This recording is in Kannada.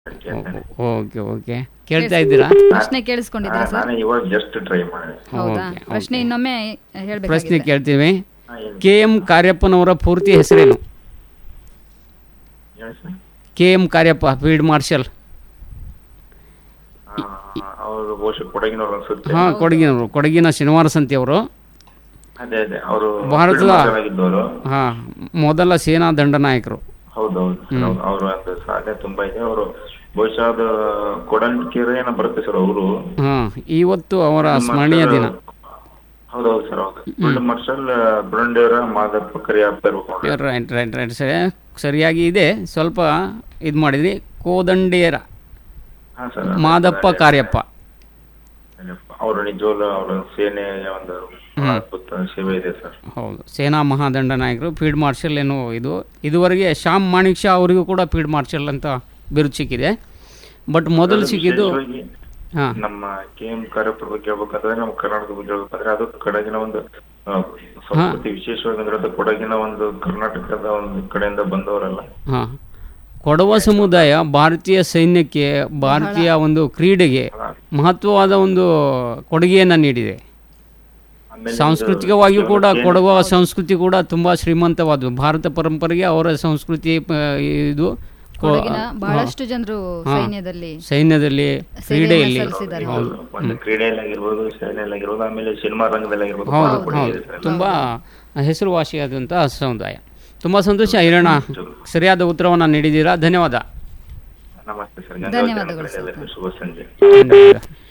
ಓಕೆ ಓಕೆ ಕೇಳ್ತಾ ಇದ್ದೀರಾ ಪ್ರಶ್ನೆ ಕೇಳಿಸ್ಕೊಂಡಿದ್ದೀರಾ ಸರ್ ನಾನು ಇವಾಗ ಜಸ್ಟ್ ಟ್ರೈ ಮಾಡಿದೆ ಹೌದಾ ಓಕೆ, ಪ್ರಶ್ನೆ ಓಕೆ. ಇನ್ನೊಮ್ಮೆ ಪ್ರಶ್ನೆ ಹೇಳ್ಬೇಕಾಗಿದೆ ಕೇಳ್ತೀವಿ ಹಾ, ಹೇಳಿ. ಕೆ ಎಂ ಕಾರ್ಯಪ್ಪನವರ ಪೂರ್ತಿ ಹೆಸರೇನು ಹೇಳಿ sir. K M Kariappa field marshal ಆ, ಅವರು ಬಹುಶಃ ಕೊಡಗಿನವ್ರು ಅನ್ಸುತ್ತೆ ಹಾಂ ಕೊಡಗಿನವರು ಕೊಡಗಿನ ಶನಿವಾರ ಸಂತಿ ಅವರು ಅದೇ ಅದೇ ಅವರು ಭಾರತದ- ಆಗಿದ್ದವರು ಹಾಂ ಮೊದಲ ಸೇನಾ ದಂಡನಾಯಕರು ಹೌದೌದು ಸರ್ ಹೌದು. ಅವ್ರ ಒಂದು ಸಾಧನೆ ತುಂಬಾ ಇದೆ ಅವರು ಬಹುಶಃ ಅದು ಕೊಡಂಕೆರೆ ಏನೋ ಬರುತ್ತೆ ಸರ್ ಅವರು ಹಾಂ ಇವತ್ತು ಅವರ ಸ್ಮರಣೀಯ ದಿನ ಹೌದೌದು ಸರ್ ಹೌದು ಫೀಲ್ಡ್ ಮಾರ್ಷಲ್ ಬೃಂಡೇರ ಮಾದಪ್ಪ ಕರಿಯಪ್ಪ ಇರ್ಬೇಕು ರೈಟ್ ರೈಟ್ ರೈಟ್ ಸರಿ ಸರಿಯಾಗಿ ಇದೆ ಸ್ವಲ್ಪ ಇದು ಮಾಡಿದ್ರಿ ಕೋದಂಡೇರ ಹಾ ಸರ್ ಮಾದಪ್ಪ ಕಾರ್ಯಪ್ಪ ಅವರು ನಿಜವಾಗ್ಲೂ ಅವರ ಸೇನೆಯ ಒಂದು ಅದ್ಭುತ ಸೇವೆ ಇದೆ ಸರ್ ಹೌದು ಸೇನಾ ಮಹಾದಂಡ ನಾಯಕರು ಫೀಲ್ಡ್ ಮಾರ್ಷಲ್ ಏನೋ ಇದು ಇದುವರೆಗೆ ಶ್ಯಾಮ್ ಮಾಣಿಕ್ ಶಾ ಅವರಿಗೂ ಕೂಡ ಫೀಲ್ಡ್ ಮಾರ್ಷಲ್ ಅಂತ ಬಿರುದು ಸಿಕ್ಕಿದೆ ಬಟ್ ಮೊದಲು ಸಿಕ್ಕಿದ್ದು ವಿಶೇಷವಾಗಿ ಹಾಂ ನಮ್ಮ ಕೆ ಎಂ ಕಾರ್ಯಪ್ಪ ಬಗ್ಗೆ ಹೇಳ್ಬೇಕಂದ್ರೆ ನಮ್ಮ ಕರ್ನಾಟಕದ ಬಗ್ಗೆ ಹೇಳ್ಬೇಕಂದ್ರೆ ಅದು ಕೊಡಗಿನ ಒಂದು ಆ, ಸಂಸ್ಕೃತಿ ವಿಶೇಷವಾಗಿ ಅಂದ್ರೆ ಅದು ಕೊಡಗಿನ ಒಂದು ಕರ್ನಾಟಕದ ಒಂದು ಕಡೆಯಿಂದ ಬಂದವರಲ್ಲ ಹಾಂ ಕೊಡವ ಸಮುದಾಯ ಭಾರತೀಯ ಸೈನ್ಯಕ್ಕೆ ಭಾರತೀಯ ಒಂದು ಕ್ರೀಡೆಗೆ ಮಹತ್ವವಾದ ಒಂದು ಕೊಡುಗೆಯನ್ನು ನೀಡಿದೆ ಆಮೇಲೆ ಸಾಂಸ್ಕೃತಿಕವಾಗಿಯೂ ಕೂಡ ಇದು ಕೊಡವ ಸಂಸ್ಕೃತಿ ಕೂಡ ತುಂಬ ಶ್ರೀಮಂತವಾದವು ಭಾರತ ಪರಂಪರೆಗೆ ಅವರ ಸಂಸ್ಕೃತಿ ಪ- ಇದು ಕೊ- ಕೊಡಗಿನ ಬಹಳಷ್ಟು ಜನರು ಹಾ. ಸೈನ್ಯದಲ್ಲಿ ಸೈನ್ಯದಲ್ಲಿ ಕ್ರೀಡೆಯಲ್ಲಿ ಸಲ್ಲಿಸಿದ್ದಾರೆ. ಹೌದು. ಒಂದು ಕ್ರೀಡೆಯಲ್ಲಿ ಆಗಿರ್ಬೋದು ಸೇನೆಯಲ್ಲಿ ಆಗಿರ್ಬೋದು ಆಮೇಲೆ ಸಿನಿಮಾ ರಂಗದಲ್ಲಿ ಆಗಿರ್ಬೋದು ಹೌದು ಬಹಳ ಕೊಡುಗೆ ಹೌದು ಇದೆ ಸರ್. ತುಂಬ ಹೆಸರುವಾಸಿಯಾದಂತಹ ಸಮುದಾಯ ತುಂಬ ಸಂತೋಷ ಹಿರಣ್ಣ ಸರಿಯಾದ ಉತ್ತರವನ್ನು ನೀಡಿದ್ದೀರಾ ಧನ್ಯವಾದ ನಮಸ್ತೆ ಸರ್ ಧನ್ಯವಾದಗಳು ಸರ್. ಎಲ್ಲರಿಗೂ ಶುಭ ಸಂಜೆ ಧನ್ಯವಾದ